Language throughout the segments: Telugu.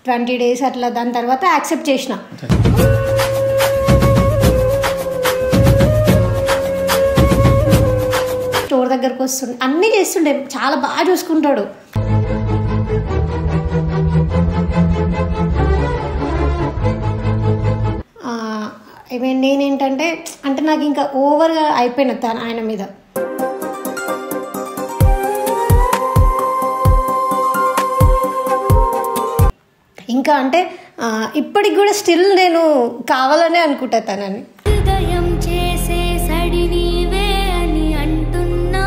ట్వంటీ డేస్ అట్లా దాని తర్వాత యాక్సెప్ట్ చేసిన స్టోర్ దగ్గరకు వస్తుండే అన్నీ చేస్తుండే చాలా బాగా చూసుకుంటాడు ఆ, I mean, నేనేంటంటే అంటే నాకు ఇంకా ఓవర్గా అయిపోయిన తన ఆయన మీద ఇంకా అంటే ఆ, ఇప్పటికి కూడా స్టిల్ నేను కావాలనే అనుకుంటా తనని హృదయం చేసే సడి నీవే అని అంటున్నా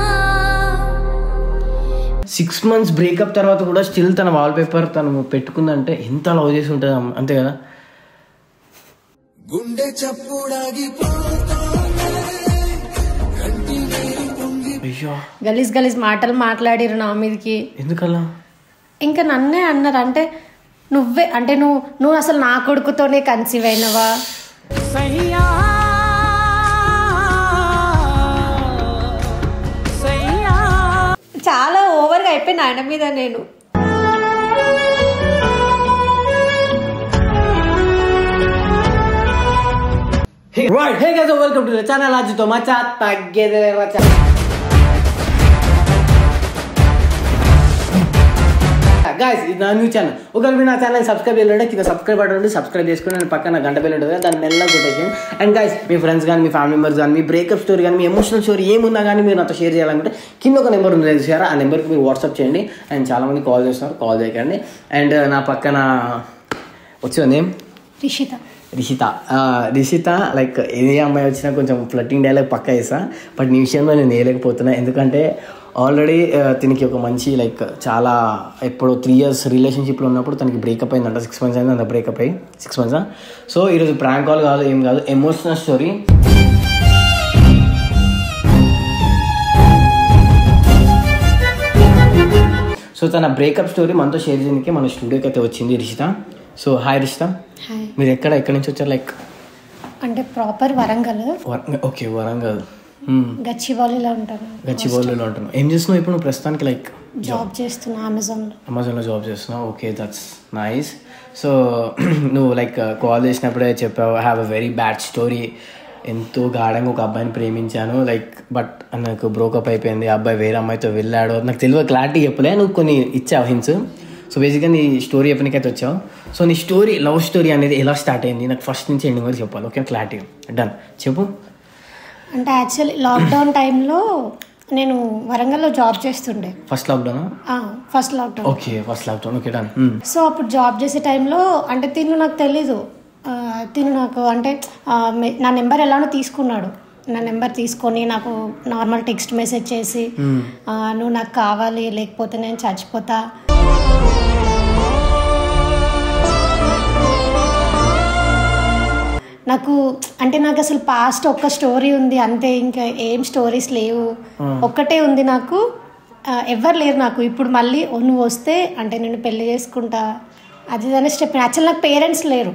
సిక్స్ మంత్స్ బ్రేకప్ తర్వాత కూడా స్టిల్ తన వాల్ పేపర్ తను పెట్టుకుందంటే ఎంత లవ్ చేసి ఉంటుంది అమ్మ. అంతే కదా అయ్యో గలీజ్ గలీజ్ మాటలు మాట్లాడిరు నా మీదకి ఎందుకలా ఇంకా నన్నే అన్నారు అంటే నువ్వే అంటే నువ్వు నువ్వు అసలు నా కొడుకుతోనే కన్సీవ్ అయినవా చాలా ఓవర్గా అయిపోయిన ఆయన మీద నేను right hey guys welcome to the channel అజ్జితో మచ్చా తగ్గేదే రచ్చ గాయస్ ఇది నా న్యూ ఛానల్ ఒకవేళ మీరు నా ఛానల్ సబ్స్క్రైబ్ చేయాలంటే కింద సబ్స్క్రైబ్ బటన్ ఉండి సబ్స్క్రైబ్ చేసుకుని నేను పక్కన గంట బెల్ ఉంటుంది కదా, దాన్ని మెల్లగా కొట్టేసేయండి అండ్ గాయస్ మీ ఫ్రెండ్స్ కానీ మీ ఫ్యామిలీ మెంబర్స్ కానీ మీ బ్రేకప్ స్టోరీ కానీ మీ ఎమోషనల్ స్టోరీ ఏమున్నా కానీ మీరు నాతో షేర్ చేయాలనుకుంటే కింద ఒక నెంబర్ ఉంది చూసారా ఆ నెంబర్కి మీరు వాట్సాప్ చేయండి అండ్ చాలామంది కాల్ చేస్తున్నారు కాల్ చేయకండి అండ్ నా పక్కన వచ్చి నేమ్ రిషిత రిషిత ఆ, రిషిత లైక్ ఏ అమ్మాయి వచ్చినా కొంచెం ఫ్లట్టింగ్ డైలాగ్ పక్క వేసా బట్ నీ విషయంలో నేను వేయలేకపోతున్నా ఎందుకంటే ఆల్రెడీ తినకి ఒక మంచి లైక్ చాలా ఎప్పుడు త్రీ ఇయర్స్ రిలేషన్షిప్లో ఉన్నప్పుడు తనకి బ్రేకప్ అయిందంట సిక్స్ మంత్స్ అయింది అంత బ్రేకప్ అయ్యి సిక్స్ మంత్స్ సో ఈరోజు ప్రాంక్ కాల్ కాదు ఏం కాదు ఎమోషనల్ స్టోరీ సో తన బ్రేకప్ స్టోరీ మనతో షేర్ చేయడానికి మన స్టూడియోకి అయితే వచ్చింది Rishitha so hi Rishitha hi మీరు ఎక్కడ ఎక్కడి నుంచి వచ్చారు లైక్ అంటే proper Warangal Warangal okay Warangal hmm. గచ్చిబౌలిలో ఉంటాను గచ్చిబౌలిలో ఉంటున్నావు ఏం చేస్తున్నావు ఇప్పుడు నువ్వు ప్రస్తుతానికి లైక్ జాబ్ చేస్తున్నా అమెజాన్లో అమెజాన్లో జాబ్ చేస్తున్నావు ఓకే దట్స్ నైస్ సో నువ్వు లైక్ కాల్ చేసినప్పుడే చెప్పావు I have a very bad story ఎంతో గాఢంగా ఒక అబ్బాయిని ప్రేమించాను లైక్ బట్ నాకు బ్రోకప్ అయిపోయింది ఆ అబ్బాయి వేరే అమ్మాయితో వెళ్ళాడు నాకు తెలియదు క్లారిటీ చెప్పలే నువ్వు కొన్ని ఇచ్చావు హింట్స్ సో బేసిక్గా నీ స్టోరీ చెప్పడానికైతే వచ్చావు సో నీ స్టోరీ లవ్ స్టోరీ అనేది ఎలా స్టార్ట్ అయింది నాకు ఫస్ట్ నుంచి ఎండింగ్ వరకు చెప్పాలి ఓకే క్లారిటీ డన్ చెప్పు అంటే యాక్చువల్లీ లాక్డౌన్ టైంలో నేను వరంగల్లో జాబ్ చేస్తుండే first lockdown first lockdown okay first lockdown okay done so అప్పుడు జాబ్ చేసే టైంలో అంటే తిను నాకు తెలీదు ఆ, తిను నాకు అంటే ఆ, మె- నా నెంబర్ ఎలానో తీసుకున్నాడు నా నెంబర్ తీసుకొని నాకు నార్మల్ టెక్స్ట్ మెసేజ్ చేసి ఆ, నువ్వు నాకు కావాలి లేకపోతే నేను చచ్చిపోతా నాకు అంటే నాకు అసలు పాస్ట్ ఒక్క స్టోరీ ఉంది అంతే ఇంకా ఏం స్టోరీస్ లేవు ఒక్కటే ఉంది నాకు ఆ, ఎవ్వరు లేరు నాకు ఇప్పుడు మళ్ళీ ఓ నువ్వు వస్తే అంటే నేను పెళ్లి చేసుకుంటా అది ఇది అనేసి చెప్పిన యాక్చువల్ నాకు పేరెంట్స్ లేరు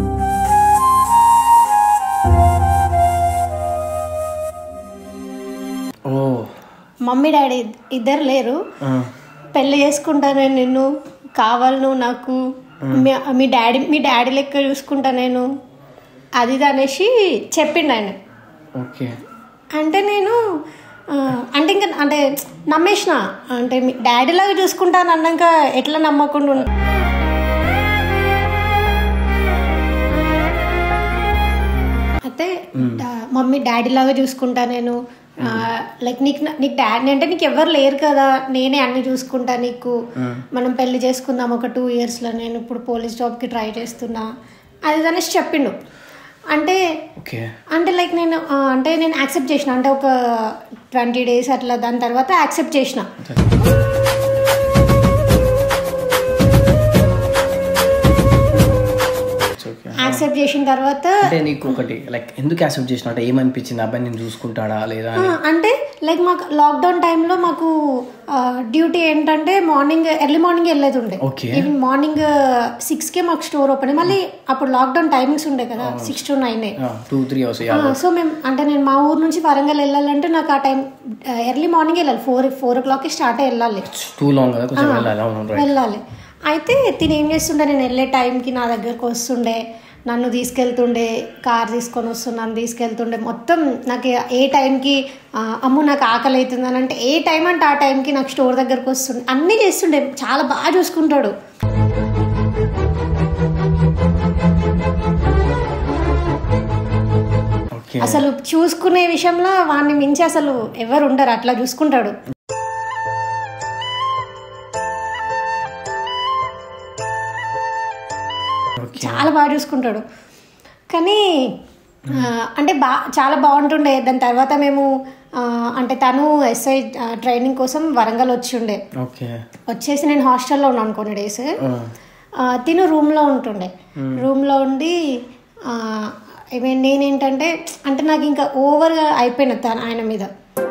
ఓ మమ్మీ డాడీ ఇద్దరు లేరు పెళ్లి చేసుకుంటా నేను నిన్ను కావాలి నువ్వు నాకు మీ- మీ డాడీ మీ డాడీ లెక్క చూసుకుంటా నేను అది ఇది అనేసి చెప్పిండు ఆయన ఓకే అంటే నేను ఆ, అంటే ఇంకా అంటే నమ్మేసిన అంటే మీ డాడీ లాగా చూసుకుంటాను అన్నాక ఎట్లా నమ్మకుండా ఉం- అయితే డా- మమ్మీ డాడీ లాగా చూసుకుంటా నేను లైక్ నీకు నా- నీకు డాడీ అంటే నీకు ఎవరు లేరు కదా నేనే అన్ని చూసుకుంటా నీకు మనం పెళ్లి చేసుకుందాం ఒక టూ ఇయర్స్లో నేను ఇప్పుడు పోలీస్ జాబ్కి ట్రై చేస్తున్నా అది అనేసి చెప్పిండు అంటే ఓకే అంటే లైక్ నేను ఆ, అంటే నేను యాక్సెప్ట్ చేసిన అంటే ఒక ట్వంటీ డేస్ అట్లా దాని తర్వాత యాక్సెప్ట్ చేసిన ఓకే యాక్సెప్ట్ చేసిన తర్వాత అంటే నీకు ఒకటి లైక్ ఎందుకు యాక్సెప్ట్ చేసిన అంటే ఏమనిపించింది అబ్బాయి నేను చూసుకుంటాడా లేదా ఆ, అంటే లైక్ మాకు లాక్డౌన్ టైంలో మాకు డ్యూటీ ఏంటంటే మార్నింగ్ ఎర్లీ మార్నింగ్ వెళ్ళేది ఉండే Okay. ఈవెన్ మార్నింగ్ సిక్స్కే మాకు స్టోర్ ఓపెన్ మళ్ళీ అప్పుడు లాక్డౌన్ టైమింగ్స్ ఉండే కదా six to nine two three hours so మేము అంటే నేను మా ఊరు నుంచి వరంగల్ వెళ్ళాలంటే నాకు ఆ టైం ఎర్లీ మార్నింగ్ వెళ్ళాలి ఫోర్ ఫోర్ ఓ క్లాక్కి స్టార్ట్ అయ్యి వెళ్ళాలి టూ లాంగ్ కదా కొంచెం వెళ్ళాలి అవును రైట్ వెళ్ళాలి అయితే తిని ఏం చేస్తుండే నేను వెళ్ళే టైంకి నా దగ్గరకు వస్తుండే నన్ను తీసుకెళ్తుండే కార్ తీసుకొని వస్తుండే నన్ను తీసుకెళ్తుండే మొత్తం నాకు ఏ టైంకి ఆ, అమ్ము నాకు ఆకలి అవుతుంది అని అంటే ఏ టైం అంటే ఆ టైంకి నాకు స్టోర్ దగ్గరకు వస్తుండే అన్నీ చేస్తుండే చాలా బాగా చూసుకుంటాడు ఓకే అసలు చూసుకునే విషయంలో వాడిని మించి అసలు ఎవరు ఉండరు అట్లా చూసుకుంటాడు ఓకే చాలా బాగా చూసుకుంటాడు కానీ ఆ, అంటే బా చాలా బాగుంటుండే దాని తర్వాత మేము ఆ, అంటే తను ఎస్ఐ ట్రైనింగ్ కోసం వరంగల్ వచ్చి ఉండే ఓకే వచ్చేసి నేను హాస్టల్లో ఉన్నాను కొన్ని డేస్ ఆ, తిను రూమ్లో ఉంటుండే రూమ్లో ఉండి ఆ, ఏమే- నేనేంటంటే అంటే నాకు ఇంకా ఓవర్గా అయిపోయిన తను ఆయన మీద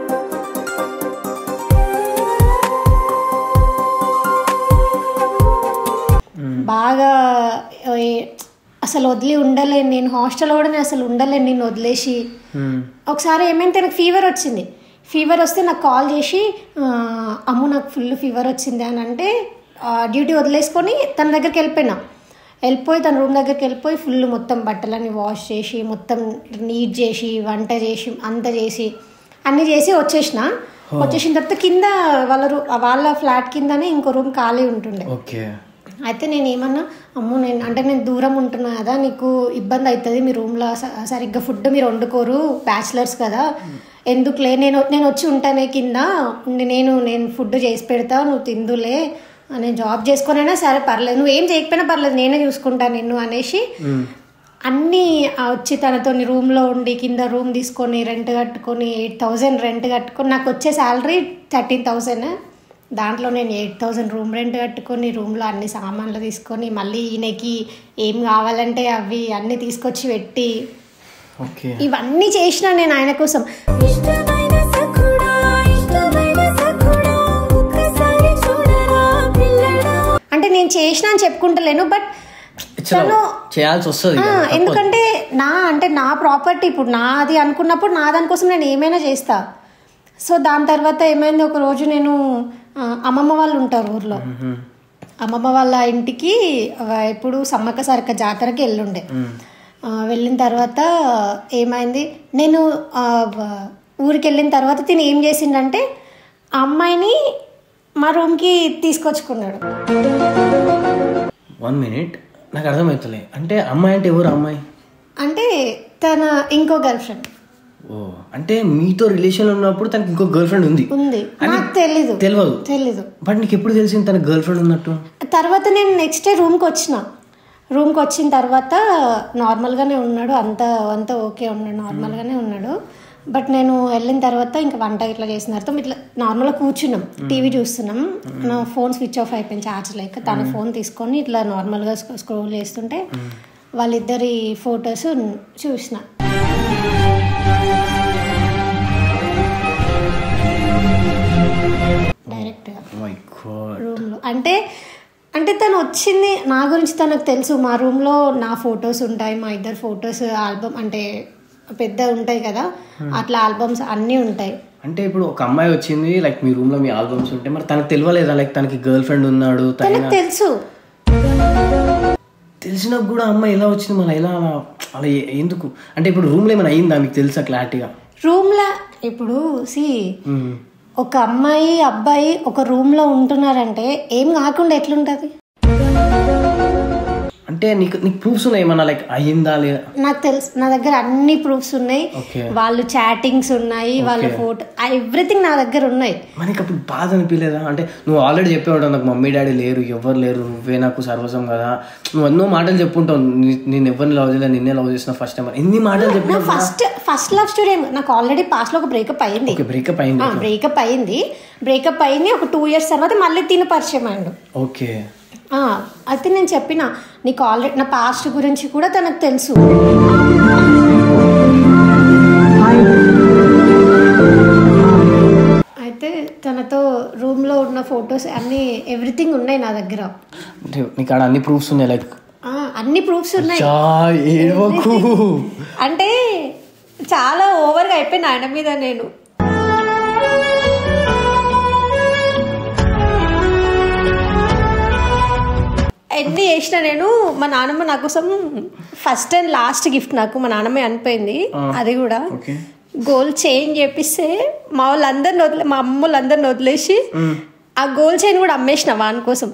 బాగా ఏ- అసలు వదిలి ఉండలేను నేను హాస్టల్లో కూడా నేను అసలు ఉండలేను నేను వదిలేసి ఒకసారి ఏమైంది నాకు ఫీవర్ వచ్చింది ఫీవర్ వస్తే నాకు కాల్ చేసి ఆ, అమ్ము నాకు ఫుల్ ఫీవర్ వచ్చింది అని అంటే డ్యూటీ వదిలేసుకొని తన దగ్గరికి వెళ్ళిపోయినా వెళ్ళిపోయి తన రూమ్ దగ్గరికి వెళ్ళిపోయి ఫుల్ మొత్తం బట్టలన్నీ వాష్ చేసి మొత్తం నీట్ చేసి వంట చేసి అంత చేసి అన్నీ చేసి వచ్చేసిన వచ్చేసిన తర్వాత కింద వాళ్ళ రూ వాళ్ళ ఫ్లాట్ కిందనే ఇంకో రూమ్ ఖాళీ ఉంటుండే ఓకే అయితే నేను ఏమన్నా అమ్మో నేను అంటే నేను దూరం ఉంటున్నా కదా నీకు ఇబ్బంది అవుతుంది మీ రూమ్లో స- సరిగ్గా ఫుడ్ మీరు వండుకోరు బ్యాచిలర్స్ కదా ఎందుకులే నేను నేను వచ్చి ఉంటానే కింద నేను నేను ఫుడ్ చేసి పెడతా నువ్వు తిందులే నేను జాబ్ చేసుకునైనా సరే పర్లేదు నువ్వు ఏం చేయకపోయినా పర్లేదు నేనే చూసుకుంటాను నిన్ను అనేసి అన్నీ ఆ వచ్చి తనతో రూమ్లో ఉండి కింద రూమ్ తీసుకొని రెంట్ కట్టుకొని ఎయిట్ థౌజండ్ రెంట్ కట్టుకొని నాకు వచ్చే శాలరీ థర్టీన్ థౌజండ్ దాంట్లో నేను ఎయిట్ థౌజండ్ రూమ్ రెంట్ కట్టుకొని రూమ్లో అన్ని సామాన్లు తీసుకొని మళ్ళీ ఈయనకి ఏం కావాలంటే అవి అన్నీ తీసుకొచ్చి పెట్టి ఓకే ఇవన్నీ చేసిన నేను ఆయన కోసం ఇష్టమైన సఖుడా ఇష్టమైన సఖుడా ఒక్కసారి చూడరా పిల్లడా అంటే నేను చేసిన అని చెప్పుకుంటలేను బట్ తను చేయాల్సి వస్తుంది ఆ, కదా, తప్పదు. ఎందుకంటే నా అంటే నా ప్రాపర్టీ ఇప్పుడు నాది అనుకున్నప్పుడు నా దానికోసం నేను ఏమైనా చేస్తా సో దాని తర్వాత ఏమైంది ఒక రోజు నేను ఆ, అమ్మమ్మ వాళ్ళు ఉంటారు ఊర్లో మ్మ్. అమ్మమ్మ వాళ్ళ ఇంటికి ఆ, ఇప్పుడు సమ్మక్క సారక్క జాతరకి వెళ్ళుండే ఆ, వెళ్ళిన తర్వాత ఏమైంది నేను ఆ, వ- ఊరికి వెళ్ళిన తర్వాత తిని ఏం చేసిండంటే ఆ అమ్మాయిని మా రూమ్కి తీసుకొచ్చుకున్నాడు వన్ మినిట్ నాకు అర్థమవుతలే అంటే అమ్మాయి అంటే ఎవరు అమ్మాయి అంటే తన ఇంకో గర్ల్ ఫ్రెండ్ ఓ అంటే మీతో రిలేషన్ ఉన్నప్పుడు తనకి ఇంకో గర్ల్ ఫ్రెండ్ ఉంది ఉంది అని నాకు తెలీదు తెలియదు తెలీదు బట్ నీకు ఎప్పుడు తెలిసింది తన గర్ల్ ఫ్రెండ్ ఉన్నట్టు తర్వాత నేను నెక్స్ట్ డే రూమ్కి వచ్చిన రూమ్కి వచ్చిన తర్వాత నార్మల్గానే ఉన్నాడు అంత అంత ఓకే ఉన్నాడు నార్మల్గానే ఉన్నాడు బట్ నేను వెళ్ళిన తర్వాత ఇంకా వంట ఇట్లా చేసిన తర్వాత ఇట్లా నార్మల్గా కూర్చున్నాం టీవీ చూస్తున్నాం నా ఫోన్ స్విచ్ ఆఫ్ అయిపోయింది ఛార్జ్ లేక తన ఫోన్ తీసుకొని ఇట్లా నార్మల్గా స్క్రోల్ చేస్తుంటే వాళ్ళిద్దరి ఫొటోస్ చూసిన డైరెక్ట్గా మై గాడ్ రూమ్లో అంటే అంటే తను వచ్చింది నా గురించి తనకు తెలుసు మా రూమ్లో నా ఫొటోస్ ఉంటాయి మా ఇద్దరు ఫొటోస్ ఆల్బమ్ అంటే పెద్ద ఉంటాయి కదా అట్లా ఆల్బమ్స్ అన్నీ ఉంటాయి అంటే ఇప్పుడు ఒక అమ్మాయి వచ్చింది లైక్ మీ రూమ్ లో మీ ఆల్బమ్స్ ఉంటే మరి తనకు తెలియలేదా లైక్ తనకి గర్ల్ ఫ్రెండ్ ఉన్నాడు తన తనకు తెలుసు తెలిసినా కూడా అమ్మాయి ఎలా వచ్చింది మళ్ళీ ఎలా అలా అలా ఎ- ఎందుకు అంటే ఇప్పుడు రూమ్ లో ఏమైనా అయిందా మీకు తెలుసా క్లారిటీగా రూమ్లో ఇప్పుడు సి ఒక అమ్మాయి అబ్బాయి ఒక రూమ్లో ఉంటున్నారంటే ఏం కాకుండా ఎట్లుంటుంది అంటే నీకు నీకు ప్రూఫ్స్ ఉన్నాయి ఏమన్నా లైక్ అయ్యిందా లేదా నాకు తెలుసు నా దగ్గర అన్ని ప్రూఫ్స్ ఉన్నాయి ఓకే వాళ్ళు చాటింగ్స్ ఉన్నాయి వాళ్ళ ఫోటో ఎవ్రీథింగ్ నా దగ్గర ఉన్నాయి మనకి అప్పుడు బాధ అనిపించలేదా అంటే నువ్వు ఆల్రెడీ చెప్పే ఉంటావు నాకు మమ్మీ డాడీ లేరు ఎవరు లేరు నువ్వే నాకు సర్వసం కదా నువ్వు ఎన్నో మాటలు చెప్పుంటావు నీ- నేను ఎవరిని లవ్ చేయలేదు నిన్నే లవ్ చేసిన ఫస్ట్ టైం ఎన్ని మాటలు చెప్పినా నా ఫస్ట్ ఫస్ట్ లవ్ స్టోరీ నాకు ఆల్రెడీ పాస్ట్ లో ఒక బ్రేకప్ అయింది ఓకే బ్రేకప్ అయింది బ్రేకప్ అయింది బ్రేకప్ అయింది ఒక టూ ఇయర్స్ తర్వాత మళ్ళీ తిని పరిచయం అయ్యాడు ఓకే ఆ, అయితే నేను చెప్పిన నీకు ఆల్రెడీ నా పాస్ట్ గురించి కూడా తనకు తెలుసు అయితే తనతో రూమ్లో ఉన్న ఫొటోస్ అన్నీ ఎవ్రీథింగ్ ఉన్నాయి నా దగ్గర అంటే నీకు ఆడ అన్ని ప్రూఫ్స్ ఉన్నాయి లైక్ ఆ, అన్ని ప్రూఫ్స్ ఉన్నాయి చా ఏడవకు అంటే చాలా ఓవర్గా అయిపోయింది ఆయన మీద నేను ఎన్ని చేసిన నేను మా నాన్నమ్మ నా కోసం ఫస్ట్ అండ్ లాస్ట్ గిఫ్ట్ నాకు మా నాన్నమ్మ అనిపోయింది అది కూడా ఓకే గోల్డ్ చైన్ చేపిస్తే మా వాళ్ళందరిని వదిలే మా అమ్మ వాళ్ళందరిని వదిలేసి ఆ గోల్డ్ చైన్ కూడా అమ్మేసిన వాని కోసం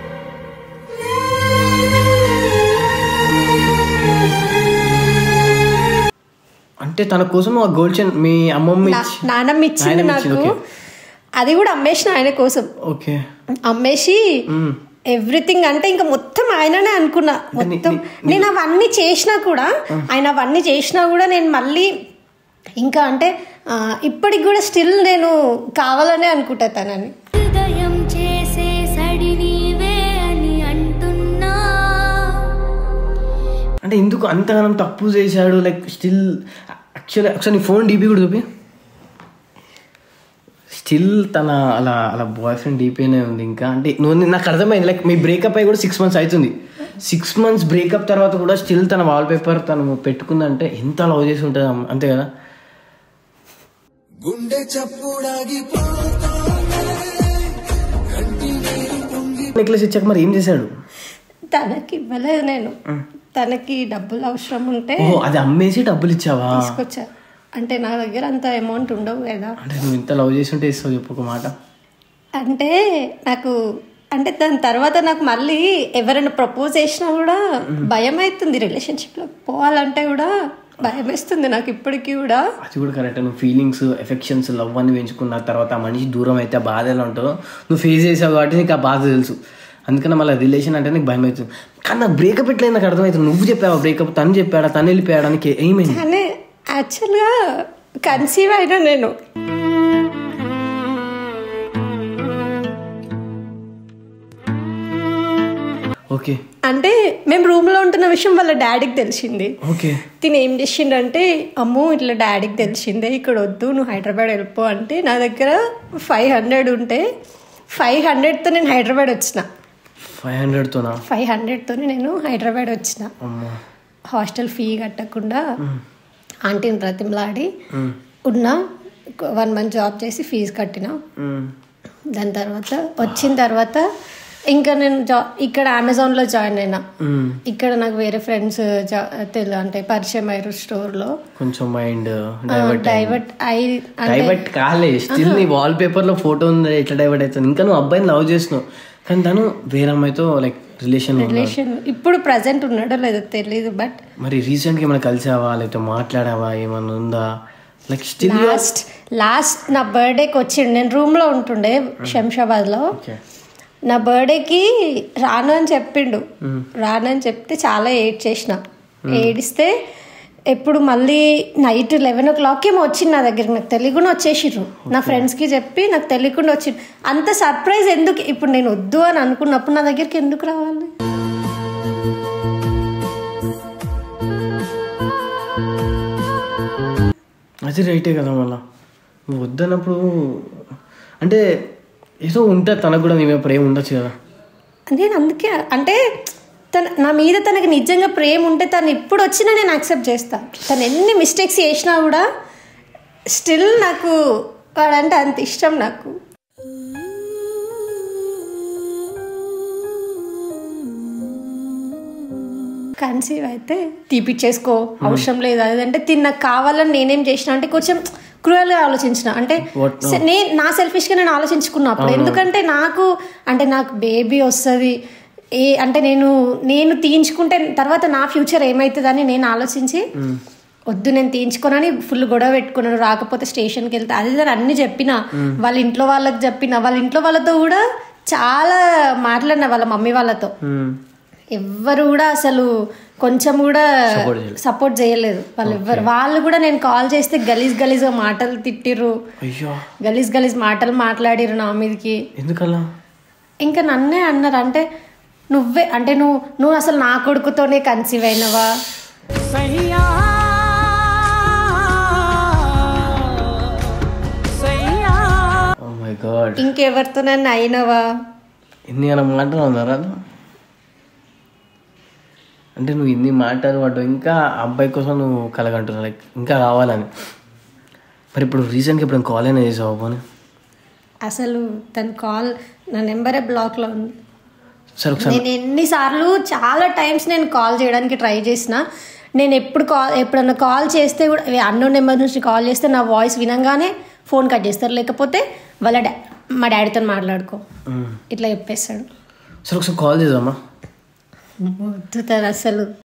అంటే తన కోసం ఆ గోల్డ్ చైన్ మీ అమ్మమ్మ నా- ఇచ్చి నాన్నమ్మ ఇచ్చింది నాయనమ్మ నాకు ఇచ్చింది, అది కూడా అమ్మేసిన ఆయన కోసం ఓకే అమ్మేసి ఎవ్రీథింగ్ అంటే ఇంకా మొత్తం ఆయననే అనుకున్నా అంటే నీ- మొత్తం నీ- నేను అవన్నీ చేసినా కూడా ఆయన అవన్నీ చేసినా కూడా నేను మళ్ళీ ఇంకా అంటే ఆ, ఇప్పటికి కూడా స్టిల్ నేను కావాలనే అనుకుంటా తనని హృదయం చేసే సడి నీవే అని అంటున్నా అంటే ఎందుకు అంతగానం తప్పు చేశాడు లైక్ స్టిల్ యాక్చువల్లీ ఒకసారి నీ ఫోన్ డీపీ కూడా చూపి స్టిల్ తన అలా అలా బాయ్ ఫ్రెండ్ డీపీనే ఉంది ఇంకా అంటే నువ్వు నాకు అర్థమైంది లైక్ మీ బ్రేకప్ అయ్యి కూడా సిక్స్ మంత్స్ అవుతుంది సిక్స్ మంత్స్ బ్రేకప్ తర్వాత కూడా స్టిల్ తన వాల్ పేపర్ తను పెట్టుకుందంటే ఎంత లవ్ చేసి ఉంటుంది అమ్మ. అంతే కదా గుండె చప్పుడాగి నెక్లెస్ ఇచ్చాక మరి ఏం చేశాడు తనకి ఇవ్వలేదు నేను తనకి డబ్బులు అవసరం ఉంటే ఓహో అది అమ్మేసి డబ్బులు ఇచ్చావా తీసుకొచ్చా అంటే నా దగ్గర అంత అమౌంట్ ఉండవు కదా అంటే నువ్వు ఇంత లవ్ చేసి ఉంటే ఇస్తావు చెప్పు ఒక మాట అంటే నాకు అంటే దాని తర్వాత నాకు మళ్ళీ ఎవరైనా ప్రపోజ్ చేసినా కూడా భయం అవుతుంది రిలేషన్షిప్లో పోవాలంటే కూడా భయం వేస్తుంది నాకు ఇప్పటికీ కూడా అది కూడా కరెక్ట్ నువ్వు ఫీలింగ్స్ ఎఫెక్షన్స్ లవ్ అని పెంచుకున్న తర్వాత ఆ మనిషి దూరం అయితే ఆ బాధ ఎలా ఉంటుందో నువ్వు ఫేస్ చేసావు కాబట్టి నీకు ఆ బాధ తెలుసు అందుకని మళ్ళీ రిలేషన్ అంటే నీకు భయం అవుతుంది కానీ నాకు బ్రేకప్ ఎట్లయింది నాకు అర్థమవుతుంది నువ్వు చెప్పావా బ్రేకప్ తను చెప్పాడా తను వెళ్ళిపోయాడా నీకు ఏమైంది కానీ యాక్చువల్గా కన్సీవ్ అయినా నేను ఓకే అంటే మేము రూమ్లో ఉంటున్న విషయం వాళ్ళ డాడీకి తెలిసింది ఓకే తిని ఏం చేసిండంటే అమ్మో ఇట్లా డాడీకి తెలిసిందే ఇక్కడ వద్దు నువ్వు హైదరాబాద్ వెళ్ళిపో అంటే నా దగ్గర ఫైవ్ హండ్రెడ్ ఉంటే ఫైవ్ హండ్రెడ్తో నేను హైదరాబాద్ వచ్చిన ఫైవ్ హండ్రెడ్తోనా ఫైవ్ హండ్రెడ్తో నేను హైదరాబాద్ వచ్చిన అమ్మా హాస్టల్ ఫీ కట్టకుండా ఆంటీని బ్రతిమలాడి ఉన్నా వన్ మంత్ జాబ్ చేసి ఫీజు కట్టిన మ్మ్. దాని తర్వాత వచ్చిన తర్వాత ఇంకా నేను జా ఇక్కడ అమెజాన్లో జాయిన్ అయినా మ్మ్. ఇక్కడ నాకు వేరే ఫ్రెండ్స్ తెలు అంటే పరిచయం అయ్యారు స్టోర్లో కొంచెం మైండ్ డైవర్ట్ డైవర్ట్ అయి అంటే డైవర్ట్ కాలే స్టిల్ నీ వాల్ పేపర్ లో ఫోటో ఉంది ఎట్లా డైవర్ట్ అవుతుంది ఇంకా నువ్వు అబ్బాయిని లవ్ చేస్తున్నావు కానీ తను వేరే అమ్మాయితో లైక్ రిలేషన్ రిలేషన్ ఇప్పుడు ప్రజెంట్ ఉన్నాడో లేదో తెలియదు బట్ మరి రీసెంట్ గా ఏమైనా కలిసావా లేకపోతే మాట్లాడావా ఏమన్నా ఉందా లైక్ స్టిల్ లాస్ట్ లాస్ట్ నా బర్త్డేకి వచ్చిండు నేను రూమ్లో ఉంటుండే శంషాబాద్లో ఓకే నా బర్త్డేకి రాను అని చెప్పిండు రాను అని చెప్తే చాలా ఏడ్ చేసిన ఏడిస్తే ఎప్పుడు మళ్ళీ నైట్ లెవెన్ ఓ క్లాక్ ఏమో వచ్చింది నా దగ్గరికి నాకు తెలియకుండా వచ్చేసిర్రు నా ఫ్రెండ్స్కి చెప్పి నాకు తెలియకుండా వచ్చిండు అంత సర్ప్రైజ్ ఎందుకు ఇప్పుడు నేను వద్దు అని అనుకున్నప్పుడు నా దగ్గరికి ఎందుకు రావాలి అది రైటే కదా మళ్ళా నువ్వు వద్దన్నప్పుడు అంటే ఏదో ఉంటుంది తనకు కూడా నీ మీద ప్రేమ ఉండొచ్చు కదా నేను అందుకే అంటే తన నా మీద తనకి నిజంగా ప్రేమ ఉంటే తను ఇప్పుడు వచ్చినా నేను యాక్సెప్ట్ చేస్తా తను ఎన్ని మిస్టేక్స్ చేసినా కూడా స్టిల్ నాకు వాడంటే అంత ఇష్టం నాకు కన్సీవ్ అయితే తీపిచ్చేసుకో అవసరం లేదు అదంటే తిన్న నాకు కావాలని నేనేం చేసిన అంటే కొంచెం క్రూయల్గా ఆలోచించిన అంటే What- సే- నేను నా సెల్ఫిష్గా నేను ఆలోచించుకున్నా అప్పుడు ఎందుకంటే నాకు అంటే నాకు బేబీ వస్తుంది ఏ అంటే నేను నేను తీయించుకుంటే తర్వాత నా ఫ్యూచర్ ఏమవుతుందని నేను ఆలోచించి వద్దు నేను తీయించుకోనని ఫుల్ గొడవ పెట్టుకున్నాను రాకపోతే స్టేషన్కి వెళ్తే అది ఇది అని అన్ని చెప్పిన వాళ్ళ ఇంట్లో వాళ్ళకి చెప్పిన వాళ్ళ ఇంట్లో వాళ్ళతో కూడా చాలా మాట్లాడిన వాళ్ళ మమ్మీ వాళ్ళతో మ్మ్. ఎవ్వరు కూడా అసలు కొంచెం కూడా Support చేయలేదు. సపోర్ట్ చేయలేదు వాళ్ళు ఎవ్వరు వాళ్ళు కూడా నేను కాల్ చేస్తే గలీజ్ గలీజ్గా మాటలు తిట్టిర్రు అయ్యో గలీజ్ గలీజ్ మాటలు మాట్లాడిర్రు నా మీదకి ఎందుకలా ఇంకా నన్నే అన్నారు అంటే నువ్వే అంటే నువ్వు నువ్వు అసలు నా కొడుకుతోనే కన్సీవ్ అయినవా ఓ మై గాడ్ ఇంకెవరితోనన్నా అయినవా ఇన్ని అన్న మాటలు ఉన్నారా అంటే నువ్వు ఇన్ని మాటలు పడ్డావు ఇంకా ఆ అబ్బాయి కోసం నువ్వు కలగంటున్నావు లైక్ ఇంకా కావాలని మరి ఇప్పుడు రీసెంట్గా ఇప్పుడు కాల్ అయినా చేసావు పోనీ అసలు తన కాల్ నా నెంబరే బ్లాక్లో ఉంది సరే ఒకసారి నేను ఎన్నిసార్లు చాలా టైమ్స్ నేను కాల్ చేయడానికి ట్రై చేసిన నేను ఎప్పుడు కాల్ ఎప్పుడన్నా కాల్ చేస్తే కూడా అన్నోన్ నెంబర్ నుంచి కాల్ చేస్తే నా వాయిస్ వినంగానే ఫోన్ కట్ చేస్తారు లేకపోతే వాళ్ళ డా మా డాడీతో మాట్లాడుకో ఇట్లా చెప్పేస్తాడు సరే ఒకసారి కాల్ చేద్దామా వద్దు తను అసలు